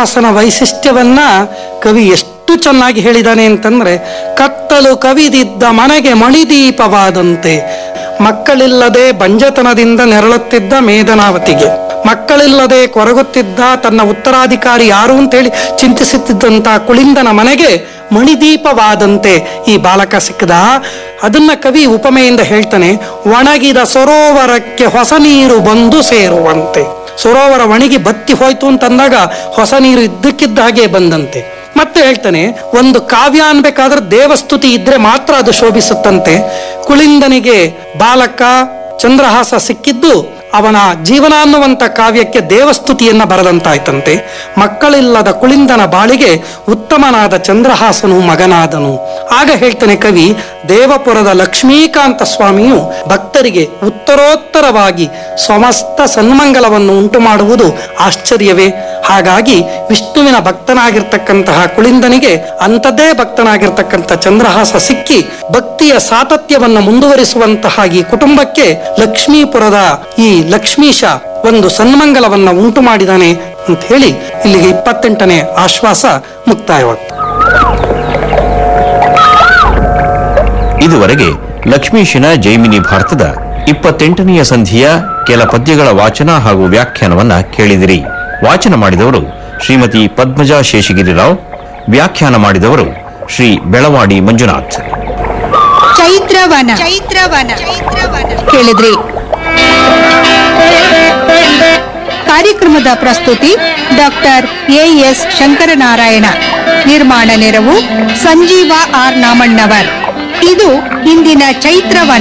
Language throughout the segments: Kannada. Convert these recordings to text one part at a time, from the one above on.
ಚಂದ್ರಹಾಸನ ವೈಶಿಷ್ಟ್ಯವನ್ನ ಕವಿ ಎಷ್ಟು ಚೆನ್ನಾಗಿ ಹೇಳಿದಾನೆ ಅಂತಂದ್ರೆ ಕತ್ತಲು ಕವಿದಿದ್ದ ಮನೆಗೆ ಮಣಿದೀಪವಾದಂತೆ ಮಕ್ಕಳಿಲ್ಲದೆ ಬಂಜತನದಿಂದ ನೆರಳುತ್ತಿದ್ದ ಮೇಧನಾವತಿಗೆ ಮಕ್ಕಳಿಲ್ಲದೆ ಕೊರಗುತ್ತಿದ್ದ ತನ್ನ ಉತ್ತರಾಧಿಕಾರಿ ಯಾರು ಅಂತೇಳಿ ಚಿಂತಿಸುತ್ತಿದ್ದಂತ ಕುಳಿಂದನ ಮನೆಗೆ ಮಣಿದೀಪವಾದಂತೆ ಈ ಬಾಲಕ ಸಿಕ್ಕದ ಅದನ್ನ ಕವಿ ಉಪಮೆಯಿಂದ ಹೇಳ್ತಾನೆ ಒಣಗಿದ ಸರೋವರಕ್ಕೆ ಹೊಸ ನೀರು ಬಂದು ಸೇರುವಂತೆ ಸರೋವರ ಒಣಗಿ ಬತ್ತಿ ಹೋಯ್ತು ಅಂತಂದಾಗ ಹೊಸ ನೀರು ಇದ್ದಕ್ಕಿದ್ದ ಹಾಗೆ ಬಂದಂತೆ ಮತ್ತೆ ಹೇಳ್ತಾನೆ ಒಂದು ಕಾವ್ಯ ಅನ್ಬೇಕಾದ್ರೆ ದೇವಸ್ತುತಿ ಇದ್ರೆ ಮಾತ್ರ ಅದು ಶೋಭಿಸುತ್ತಂತೆ ಕುಳಿಂದನಿಗೆ ಬಾಲಕ ಚಂದ್ರಹಾಸ ಸಿಕ್ಕಿದ್ದು ಅವನ ಜೀವನ ಅನ್ನುವಂತ ಕಾವ್ಯಕ್ಕೆ ದೇವಸ್ತುತಿಯನ್ನ ಬರದಂತಾಯ್ತಂತೆ ಮಕ್ಕಳಿಲ್ಲದ ಕುಳಿಂದನ ಬಾಳಿಗೆ ಉತ್ತಮನಾದ ಚಂದ್ರಹಾಸನು ಮಗನಾದನು ಆಗ ಹೇಳ್ತಾನೆ ಕವಿ ದೇವಪುರದ ಲಕ್ಷ್ಮೀಕಾಂತ ಸ್ವಾಮಿಯು ಭಕ್ತರಿಗೆ ಉತ್ತರೋತ್ತರವಾಗಿ ಸಮಸ್ತ ಸನ್ಮಂಗಲವನ್ನು ಉಂಟು ಮಾಡುವುದು ಆಶ್ಚರ್ಯವೇ ಹಾಗಾಗಿ ವಿಷ್ಣುವಿನ ಭಕ್ತನಾಗಿರ್ತಕ್ಕಂತಹ ಕುಳಿಂದನಿಗೆ ಅಂಥದ್ದೇ ಭಕ್ತನಾಗಿರ್ತಕ್ಕಂಥ ಚಂದ್ರಹಾಸ ಸಿಕ್ಕಿ ಭಕ್ತಿಯ ಸಾತತ್ಯವನ್ನು ಮುಂದುವರಿಸುವಂತಹ ಈ ಕುಟುಂಬಕ್ಕೆ ಲಕ್ಷ್ಮೀಪುರದ ಈ ಲಕ್ಷ್ಮೀಶ ಒಂದು ಸನ್ಮಂಗಲವನ್ನ ಉಂಟು ಮಾಡಿದಾನೆ ಅಂತ ಹೇಳಿ ಇಲ್ಲಿಗೆ ಇಪ್ಪತ್ತೆಂಟನೇ ಆಶ್ವಾಸ ಮುಕ್ತಾಯವಾಗ್ತದೆ ಇದುವರೆಗೆ ಲಕ್ಷ್ಮೀಶಿನ ಜೈಮಿನಿ ಭಾರತದ ಇಪ್ಪತ್ತೆಂಟನೆಯ ಸಂಧಿಯ ಕೆಲ ಪದ್ಯಗಳ ವಾಚನ ಹಾಗೂ ವ್ಯಾಖ್ಯಾನವನ್ನ ಕೇಳಿದಿರಿ ವಾಚನ ಮಾಡಿದವರು ಶ್ರೀಮತಿ ಪದ್ಮಜಾ ಶೇಷಗಿರಿರಾವ್ ವ್ಯಾಖ್ಯಾನ ಮಾಡಿದವರು ಶ್ರೀ ಬೆಳವಾಡಿ ಮಂಜುನಾಥ್ ಚೈತ್ರವನ ಚೈತ್ರವನ ಕೇಳಿದ್ರಿ ಕಾರ್ಯಕ್ರಮದ ಪ್ರಸ್ತುತಿ ಡಾಕ್ಟರ್ ಎ ಎಸ್ ಶಂಕರನಾರಾಯಣ ನಿರ್ಮಾಣ ನೆರವು ಸಂಜೀವ ಆರ್ ನಾಮಣ್ಣವರ್ ಇದು ಇಂದಿನ ಚೈತ್ರವನ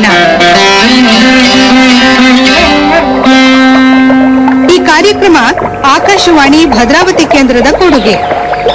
ಈ ಕಾರ್ಯಕ್ರಮ ಆಕಾಶವಾಣಿ ಭದ್ರಾವತಿ ಕೇಂದ್ರದ ಕೊಡುಗೆ